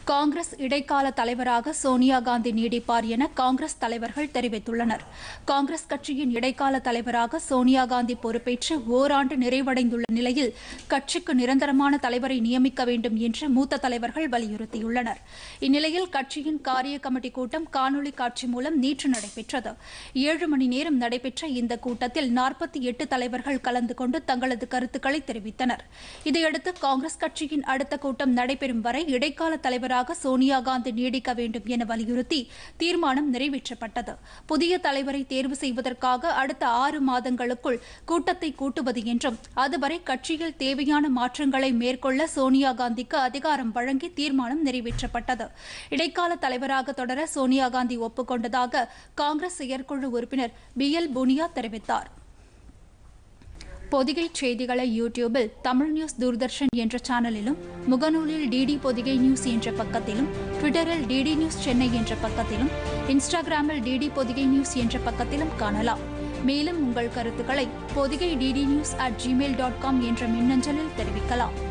காங்கிரஸ் இடைக்கால தலைவராக சோனியா காந்தி நீடிப்பார் என காங்கிரஸ் தலைவர்கள் தெரிவித்துள்ளனர் காங்கிரஸ் கட்சியின் இடைக்கால தலைவராக சோனியா காந்தி பொறுப்பேற்று ஓராண்டு நிறைவடைந்துள்ள நிலையில் கட்சிக்கு நிரந்தரமான தலைவரை நியமிக்க வேண்டும் என்று மூத்த தலைவர்கள் வலியுறுத்தியுள்ளனர் இந்நிலையில் கட்சியின் காரிய கமிட்டி கூட்டம் காணொலி காட்சி மூலம் நேற்று நடைபெற்றது ஏழு மணி நேரம் நடைபெற்ற இந்த கூட்டத்தில் நாற்பத்தி எட்டு தலைவர்கள் கலந்து கொண்டு தங்களது கருத்துக்களை தெரிவித்தனர் இதையடுத்து காங்கிரஸ் கட்சியின் அடுத்த கூட்டம் நடைபெறும் வரை இடைக்கால தலைவராக சோனியா காந்தி நீடிக்க வேண்டும் என வலியுறுத்தி தீர்மானம் நிறைவேற்றப்பட்டது புதிய தலைவரை தேர்வு செய்வதற்காக அடுத்த ஆறு மாதங்களுக்குள் கூட்டத்தை கூட்டுவது என்றும் அதுவரை கட்சியில் தேவையான மாற்றங்களை மேற்கொள்ள சோனியா காந்திக்கு அதிகாரம் வழங்கி தீர்மானம் நிறைவேற்றப்பட்டது இடைக்கால தலைவராக தொடர சோனியா காந்தி ஒப்புக்கொண்டதாக காங்கிரஸ் செயற்குழு உறுப்பினர் பி எல் புனியா தெரிவித்தார் பொதிகை செய்திகளை யூடியூபில் தமிழ் நியூஸ் தூர்தர்ஷன் என்ற சேனலிலும் முகநூலில் டிடி பொதிகை நியூஸ் என்ற பக்கத்திலும் ட்விட்டரில் டிடி நியூஸ் சென்னை என்ற பக்கத்திலும் இன்ஸ்டாகிராமில் டிடி பொதிகை நியூஸ் என்ற பக்கத்திலும் காணலாம் மேலும் உங்கள் கருத்துக்களை Podhigai DD news at Gmail dot com என்ற மின்னஞ்சலில் தெரிவிக்கலாம்